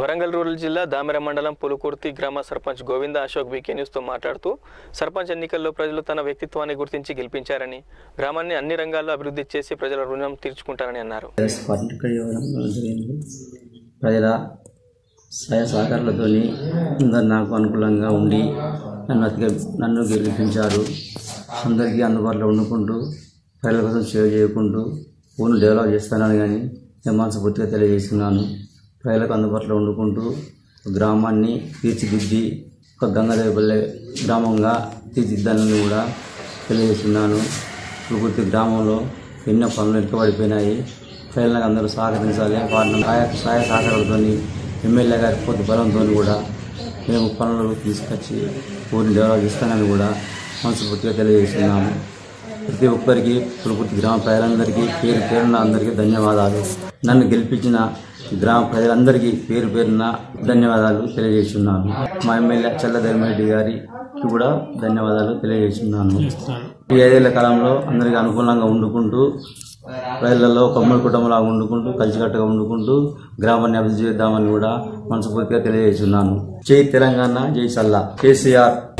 Warangal rural జిల్లా దామెర మండలం పులుకుర్తి గ్రామ సర్పంచ్ గోవింద అశోక్ వీకే న్యూస్తో మాట్లాడుతూ సర్పంచ్ ఎన్నికల్లో ప్రజలు తన వ్యక్తిత్వాన్ని గుర్తించి గెలిపించారని గ్రామాన్ని అన్ని రంగాల్లో అభివృద్ధి చేసి ప్రజల రుణం తీర్చుకుంటారని అన్నారు రైస్ పార్టీ ఇక్కడ ఇవ్వడం జరిగింది ప్రజల సహాయ సహకారాలతో అందరు నాకు అనుకూలంగా ఉండి నన్ను అతిగా నన్ను గెలిపించారు అందరికీ అందుబాటులో వండుకుంటూ ప్రజల కోసం సేవ చేయకుంటూ ఊరిని డెవలప్ చేస్తానని కానీ నేను మనస్ఫూర్తిగా తెలియజేస్తున్నాను ప్రజలకు అందుబాటులో వండుకుంటూ గ్రామాన్ని తీర్చిదిద్ది ఒక గంగాదేవపల్లె గ్రామంగా తీర్చిదిద్దాలని కూడా తెలియజేస్తున్నాను పులుకుర్తి గ్రామంలో ఎన్నో పనులు వెనుకబడిపోయినాయి ప్రజలకు అందరూ సహకరించాలి వారిని సహాయ సహాయ సహకారాలతో ఎమ్మెల్యే గారి పొద్దు బలంతో కూడా మేము పనులు తీసుకొచ్చి ఊరిని డెవలప్ చేస్తానని కూడా మనస్ఫూర్తిగా తెలియజేస్తున్నాము ప్రతి ఒక్కరికి పులుకుర్తి గ్రామ ప్రజలందరికీ పేరు పేరున అందరికీ ధన్యవాదాలు నన్ను గెలిపించిన గ్రామ ప్రజలందరికీ పేరు పేరున ధన్యవాదాలు తెలియజేస్తున్నాను మా ఎమ్మెల్యే చల్లధర్మిరెడ్డి గారికి కూడా ధన్యవాదాలు తెలియజేస్తున్నాను ఈ ఐదేళ్ల కాలంలో అందరికీ అనుకూలంగా వండుకుంటూ ప్రజలలో కమ్మడి కుటుంబంలా వండుకుంటూ కలిసికట్టుగా వండుకుంటూ గ్రామాన్ని అభివృద్ధి చేద్దామని కూడా మనస్ఫూర్తిగా తెలియజేస్తున్నాను జై తెలంగాణ జై సల్లా కేసీఆర్